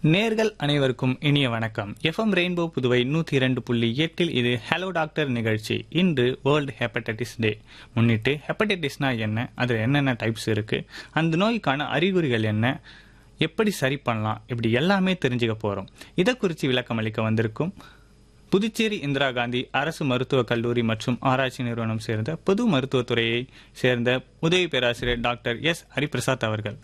நேர்கள் அனைவருக்கும் இனிய வணக்கம் எஃப்எம் ரெயின்போ புதுவை நூற்றி இரண்டு புள்ளி எட்டில் இது ஹலோ டாக்டர் நிகழ்ச்சி இன்று வேர்ல்டு ஹெப்படைட்டிஸ் டே முன்னிட்டு ஹெப்படைட்டிஸ்னா என்ன அதில் என்னென்ன டைப்ஸ் இருக்கு அந்த நோய்க்கான அறிகுறிகள் என்ன எப்படி சரி பண்ணலாம் இப்படி எல்லாமே தெரிஞ்சுக்க போகிறோம் இதை குறித்து விளக்கம் அளிக்க வந்திருக்கும் புதுச்சேரி இந்திரா காந்தி அரசு மருத்துவக் கல்லூரி மற்றும் ஆராய்ச்சி நிறுவனம் சேர்ந்த பொது மருத்துவத்துறையை சேர்ந்த உதவி பேராசிரியர் டாக்டர் எஸ் ஹரிபிரசாத் அவர்கள்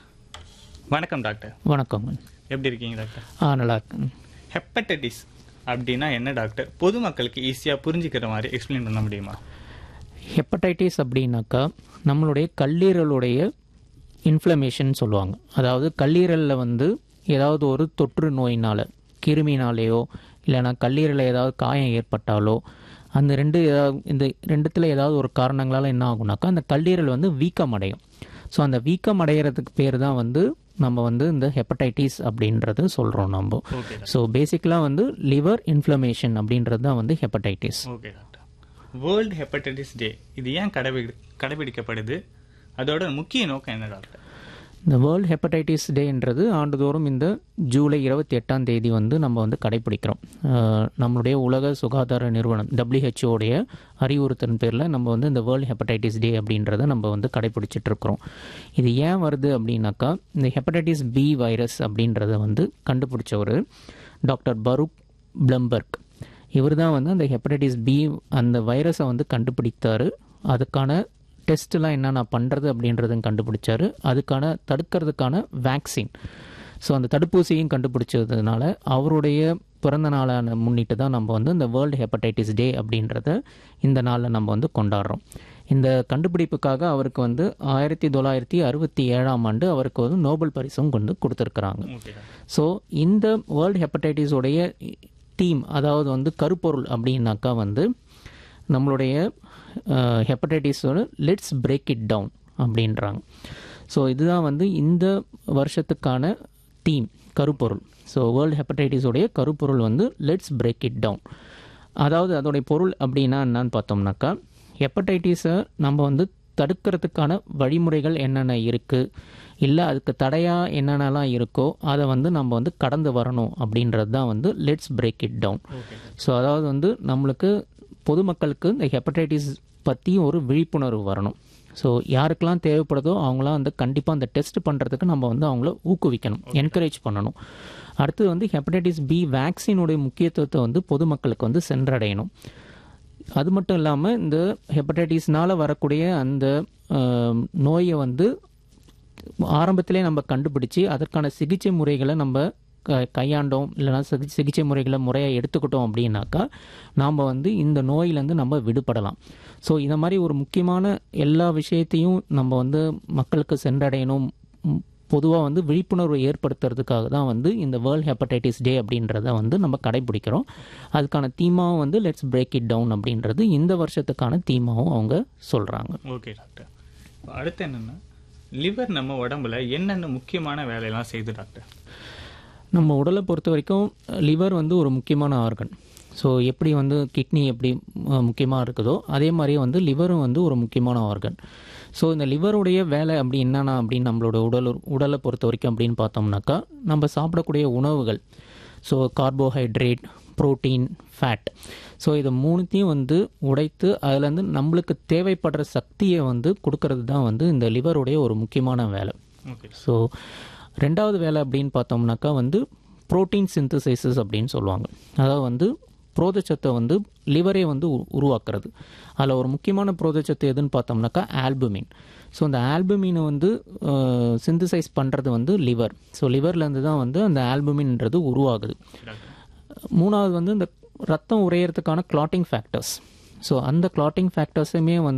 வணக்கம் டாக்டர் வணக்கங்க எப்படி இருக்கீங்க டாக்டர் ஆ நல்லா இருக்கேன் ஹெப்படைட்டிஸ் அப்படின்னா என்ன டாக்டர் பொதுமக்களுக்கு ஈஸியாக புரிஞ்சுக்கிற மாதிரி எக்ஸ்பிளைன் பண்ண முடியுமா ஹெப்படைட்டிஸ் அப்படின்னாக்கா நம்மளுடைய கல்லீரலுடைய இன்ஃப்ளமேஷன் சொல்லுவாங்க அதாவது கல்லீரலில் வந்து ஏதாவது ஒரு தொற்று நோயினால் கிருமினாலேயோ இல்லைனா கல்லீரலில் ஏதாவது காயம் ஏற்பட்டாலோ அந்த ரெண்டு ஏதாவது இந்த ரெண்டுத்தில் ஏதாவது ஒரு காரணங்களால் என்ன ஆகுனாக்கா அந்த கல்லீரல் வந்து வீக்கம் அடையும் ஸோ அந்த வீக்கம் அடைகிறதுக்கு பேர் தான் வந்து நம்ம வந்து இந்த ஹெப்படைட்டிஸ் அப்படின்றது சொல்கிறோம் நம்ம ஓகே ஸோ பேசிக்கலாக வந்து லிவர் இன்ஃப்ளமேஷன் அப்படின்றது தான் வந்து hepatitis okay doctor world hepatitis day இது ஏன் கடைபிடி கடைபிடிக்கப்படுது அதோட முக்கிய நோக்கம் என்ன டாக்டர் இந்த வேர்ல்டு ஹெப்படைட்டிஸ் டேன்றது ஆண்டுதோறும் இந்த ஜூலை இருபத்தி எட்டாம் தேதி வந்து நம்ம வந்து கடைபிடிக்கிறோம் அஹ் நம்மளுடைய உலக சுகாதார நிறுவனம் டபிள்யூஹெச்ஓடைய அறிவுறுத்தல் பேரில் நம்ம வந்து இந்த வேர்ல்டு ஹெப்படைட்டிஸ் டே அப்படின்றத நம்ம வந்து கடைபிடிச்சிட்டு இருக்கிறோம் இது ஏன் வருது அப்படின்னாக்கா இந்த ஹெப்படைட்டிஸ் பி வைரஸ் அப்படின்றத வந்து கண்டுபிடிச்சவர் டாக்டர் பரூக் பிளம்பர்க் இவர் தான் வந்து அந்த ஹெப்படைட்டிஸ் பி அந்த வைரஸை வந்து கண்டுபிடித்தாரு அதுக்கான டெஸ்ட்லாம் என்னென்ன பண்ணுறது அப்படின்றதும் கண்டுபிடிச்சாரு அதுக்கான தடுக்கிறதுக்கான வேக்சின் ஸோ அந்த தடுப்பூசியும் கண்டுபிடிச்சதுனால அவருடைய பிறந்த நாளான முன்னிட்டு தான் நம்ம வந்து இந்த வேர்ல்டு ஹெப்படைட்டிஸ் டே அப்படின்றத இந்த நாளில் நம்ம வந்து கொண்டாடுறோம் இந்த கண்டுபிடிப்புக்காக அவருக்கு வந்து ஆயிரத்தி தொள்ளாயிரத்தி அறுபத்தி ஏழாம் ஆண்டு அவருக்கு வந்து நோபல் பரிசும் கொண்டு கொடுத்துருக்குறாங்க ஓகே டாக்டர் ஸோ இந்த வேர்ல்டு ஹெப்படைட்டிஸோடைய தீம் அதாவது வந்து கருப்பொருள் அப்படின்னாக்கா வந்து நம்மளுடைய ஹெப்படைட்டிஸோட லெட்ஸ் பிரேக் இட் டவுன் அப்படின்றாங்க ஸோ இதுதான் வந்து இந்த வருஷத்துக்கான தீம் கருப்பொருள் ஸோ வேர்ல்டு ஹெப்படைட்டிஸோடைய கருப்பொருள் வந்து லெட்ஸ் பிரேக் இட் டவுன் அதாவது அதோடைய பொருள் அப்படின்னா என்னன்னு பார்த்தோம்னாக்கா ஹெப்படைட்டிஸை நம்ம வந்து தடுக்கிறதுக்கான வழிமுறைகள் என்னென்ன இருக்குது இல்லை அதுக்கு தடையாக என்னென்னலாம் இருக்கோ அதை வந்து நம்ம வந்து கடந்து வரணும் அப்படின்றது தான் வந்து let's break it down okay so அதாவது வந்து நம்மளுக்கு பொதுமக்களுக்கு இந்த ஹெப்படைட்டிஸ் பற்றி ஒரு விழிப்புணர்வு வரணும் ஸோ யாருக்கெல்லாம் தேவைப்படுதோ அவங்களாம் வந்து கண்டிப்பாக அந்த டெஸ்ட் பண்ணுறதுக்கு நம்ம வந்து அவங்கள ஊக்குவிக்கணும் என்கரேஜ் பண்ணணும் அடுத்து வந்து ஹெப்படைட்டிஸ் பி வேக்சினுடைய முக்கியத்துவத்தை வந்து பொதுமக்களுக்கு வந்து சென்றடையணும் அது மட்டும் இல்லாமல் இந்த ஹெப்படைட்டிஸ்னால வரக்கூடிய அந்த ஆம், நோயை வந்து ஆரம்பத்திலே நம்ம கண்டுபிடிச்சி அதற்கான சிகிச்சை முறைகளை நம்ம க கையாண்டோம் இல்லைனா சிகி சிகிச்சை முறைகளை முறையாக எடுத்துக்கிட்டோம் அப்படின்னாக்கா நாம் வந்து இந்த நோயிலேருந்து நம்ம விடுபடலாம் ஸோ இந்த மாதிரி ஒரு முக்கியமான எல்லா விஷயத்தையும் நம்ம வந்து மக்களுக்கு சென்றடையணும் பொதுவாக வந்து விழிப்புணர்வு ஏற்படுத்துறதுக்காக தான் வந்து இந்த வேர்ல்ட் ஹெப்படைட்டிஸ் டே அப்படின்றத வந்து நம்ம கடைபிடிக்கிறோம் அதுக்கான தீமாவும் வந்து லெட்ஸ் பிரேக் இட் டவுன் அப்படின்றது இந்த வருஷத்துக்கான தீமாவும் அவங்க சொல்கிறாங்க ஓகே டாக்டர் இப்ப அடுத்து என்னன்னா லிவர் நம்ம உடம்புல என்னென்ன முக்கியமான வேலையெல்லாம் செய்யுது டாக்டர் நம்ம உடலை பொறுத்த வரைக்கும் லிவர் வந்து ஒரு முக்கியமான ஆர்கன் ஸோ எப்படி வந்து கிட்னி எப்படி முக்கியமாக இருக்குதோ அதே மாதிரியே வந்து லிவரும் வந்து ஒரு முக்கியமான ஆர்கன் ஸோ இந்த லிவருடைய வேலை அப்படி என்னென்ன அப்படின்னு நம்மளோட உடல் உடலை பொறுத்த வரைக்கும் அப்படின்னு பார்த்தோம்னாக்கா நம்ம சாப்பிடக்கூடிய உணவுகள் so carbohydrate protein fat so இதை மூணுத்தையும் வந்து உடைத்து அதுலேருந்து நம்மளுக்கு தேவைப்படுற சக்தியை வந்து கொடுக்கறது தான் வந்து இந்த லிவருடைய ஒரு முக்கியமான வேலை ஓகே ஸோ ரெண்டாவது வேலை அப்படின்னு பார்த்தோம்னாக்கா வந்து புரோட்டீன் சிந்தசைசஸ் அப்படின்னு சொல்லுவாங்க அதாவது வந்து புரோதச்சத்தை வந்து லிவரே வந்து உரு- உருவாக்குறது அதில் ஒரு முக்கியமான புரோதச்சத்து எதுன்னு பார்த்தோம்னாக்கா ஆல்புமின் ஸோ அந்த ஆல்புமினை வந்து சிந்தசைஸ் பண்ணுறது வந்து லிவர் ஸோ லிவர்லேருந்து தான் வந்து அந்த ஆல்புமின்ன்றது உருவாகுது டாக்டர் மூணாவது வந்து இந்த ரத்தம் உறையிறதுக்கான கிளாட்டிங் ஃபேக்டர்ஸ் ஸோ அந்த கிளாட்டிங் ஃபேக்டர்ஸுமே வந்து